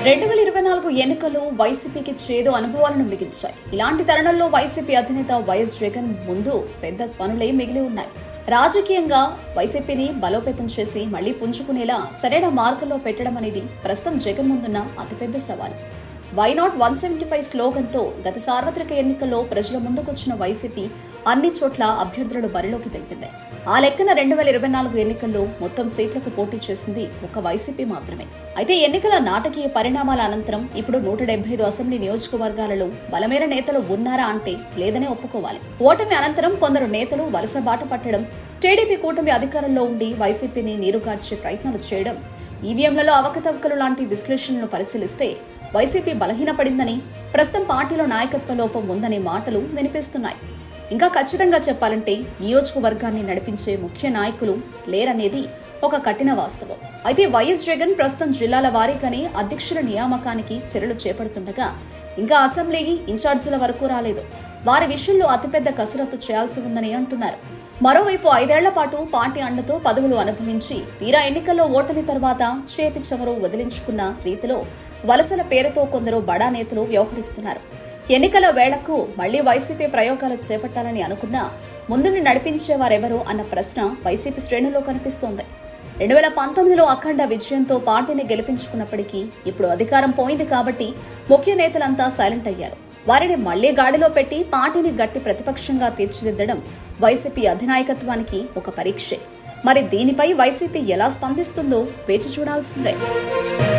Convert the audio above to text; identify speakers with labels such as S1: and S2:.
S1: రెండు వేల ఇరవై నాలుగు ఎన్నికలు వైసీపీకి చేదు అనుభవాలను మిగిల్చాయి ఇలాంటి తరుణంలో వైసీపీ అధినేత వైఎస్ జగన్ ముందు పెద్ద పనులే మిగిలి ఉన్నాయి రాజకీయంగా వైసీపీని బలోపేతం చేసి మళ్లీ పుంజుకునేలా సరైన మార్గంలో పెట్టడం అనేది ప్రస్తుతం జగన్ ముందున్న అతిపెద్ద సవాల్ why not one seventy five స్లోగన్తో గత సార్వత్రిక ఎన్నికల్లో ప్రజల ముందుకొచ్చిన వైసీపీ అన్ని చోట్ల అభ్యర్థులను బరిలోకి తెలిపింది ఆ లెక్కన రెండు వేల ఇరవై నాలుగు ఎన్నికల్లో మొత్తం సీట్లకు పోటీ చేసింది ఒక వైసీపీ మాత్రమే అయితే ఎన్నికల నాటకీయ పరిణామాల అనంతరం ఇప్పుడు నూట డెబ్బై ఐదు అసెంబ్లీ నియోజకవర్గాలలో బలమైన నేతలు ఉన్నారా అంటే లేదనే ఒప్పుకోవాలి ఓటమి అనంతరం కొందరు నేతలు వలస బాట పట్టడం టీడీపీ కూటమి అధికారంలో ఉండి వైసీపీని నీరుగార్చే ప్రయత్నాలు చేయడం ఈవీఎంలలో అవకతవకలు లాంటి విశ్లేషణలను పరిశీలిస్తే వైసీపీ బలహీనపడిందని ప్రస్తుతం పార్టీలో నాయకత్వ లోపం ఉందనే మాటలు వినిపిస్తున్నాయి ఇంకా ఖచ్చితంగా చెప్పాలంటే నియోజకవర్గాన్ని నడిపించే ముఖ్య నాయకులు లేరనేది ఒక కఠిన వాస్తవం అయితే వైఎస్ జగన్ ప్రస్తుతం జిల్లాల వారీగానే అధ్యక్షుల నియామకానికి చర్యలు చేపడుతుండగా ఇంకా అసెంబ్లీ ఇన్ఛార్జీల వరకు రాలేదు వారి విషయంలో అతిపెద్ద కసరత్తు చేయాల్సి ఉందని అంటున్నారు మరోవైపు ఐదేళ్ల పాటు పార్టీ అండతో పదవులు అనుభవించి తీరా ఎన్నికల్లో ఓటమి తర్వాత చేతి చెమరు వదిలించుకున్న రీతిలో వలసల పేరుతో కొందరు బడా నేతలు వ్యవహరిస్తున్నారు ఎన్నికల వేళకు మళ్లీ వైసీపీ ప్రయోగాలు చేపట్టాలని అనుకున్నా ముందుని నడిపించేవారెవరు అన్న ప్రశ్న వైసీపీ శ్రేణులో కనిపిస్తోంది రెండు వేల పంతొమ్మిదిలో అఖండ విజయంతో పార్టీని గెలిపించుకున్నప్పటికీ ఇప్పుడు అధికారం పోయింది కాబట్టి ముఖ్య నేతలంతా సైలెంట్ అయ్యారు వారిని మళ్లీ గాడిలో పెట్టి పార్టీని గట్టి ప్రతిపక్షంగా తీర్చిదిద్దడం వైసీపీ అధినాయకత్వానికి ఒక పరీక్షే మరి దీనిపై వైసీపీ ఎలా స్పందిస్తుందో వేచి చూడాల్సిందే